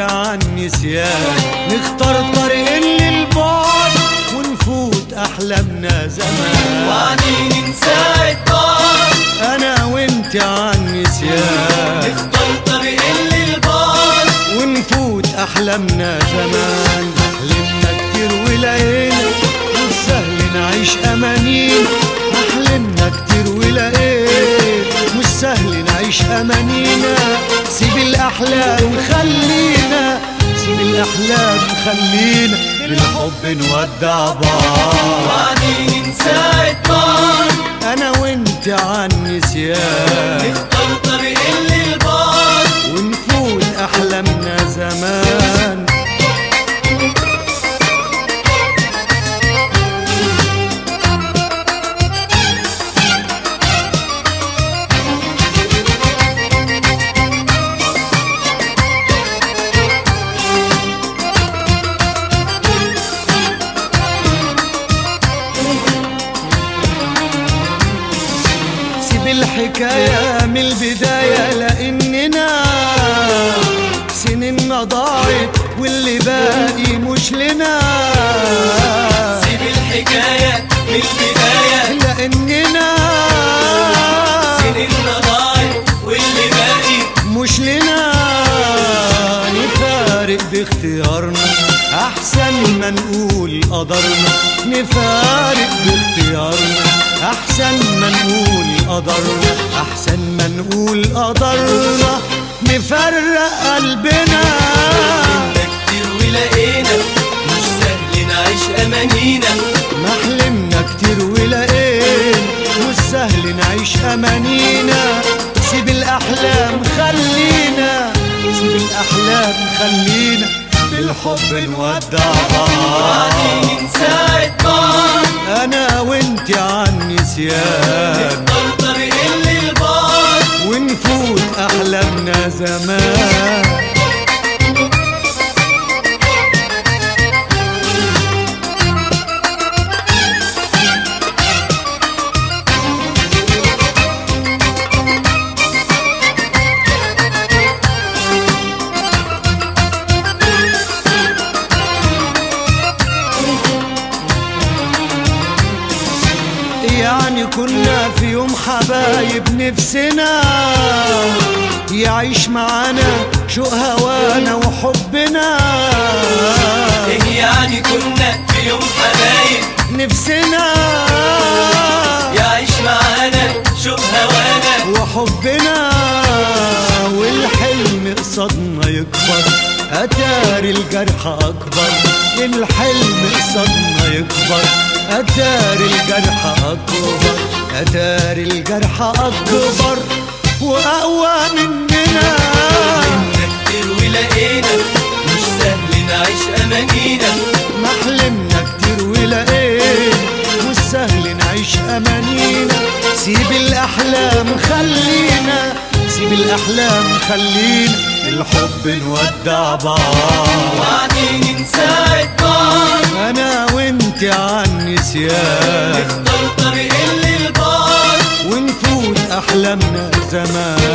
عن نسيان نختار طريق للبعد ونفوت احلامنا زمان وعني ننسى الدار انا وانت عن نسيان نختار طريق للبار ونفوت احلامنا زمان احلمنا كتير ولقينا مش سهل نعيش امانينا احلمنا كتير ولقينا مش سهل نعيش امانينا سيب الاحلام خلينا سيب الاحلام خلينا بالحب نودع بعض وعني ننسى الدار انا وانت عن نسيان نختار طريق للبار ونفوت احلامنا زمان سيب الحكاية من البداية لأننا سنيننا ضاعت واللي باقي مش لنا سيب الحكاية من البداية لأننا سنيننا ضاعت واللي باقي مش لنا نفارق باختيارنا أحسن ما نقول قدرنا نفارق باختيارنا أحسن ما نقول قدرنا أحسن ما نقول قدرنا نفرق قلبنا حلمنا كتير ولقينا مش سهل نعيش أمانينا ما حلمنا كتير ولقينا مش سهل نعيش أمانينا سيب الأحلام خلينا سيب الأحلام خلينا بالحب نودع بعض وعني ننسى الدار أنا وأنت عن نسيان نختار طريق للبار ونفوت أحلامنا زمان يعني كنا في يوم حبايب نفسنا يعيش معانا شوق هوانا وحبنا إيه يعني كنا في يوم حبايب نفسنا يعيش معانا شوق هوانا وحبنا والحلم قصادنا يكبر أتاري الجرح أكبر الحلم قصادنا يكبر أتاري الجرح أكبر أتاري الجرح أكبر وأقوى مننا حلمنا كتير ولقينا مش سهل نعيش أمانينا ما حلمنا كتير ولقينا مش سهل نعيش أمانينا سيب الأحلام خلينا سيب الأحلام خلينا الحب نودع بعض وعني ننسى الدار أنا وأنت عن نسيان نختار طريق للبار ونفوت أحلامنا زمان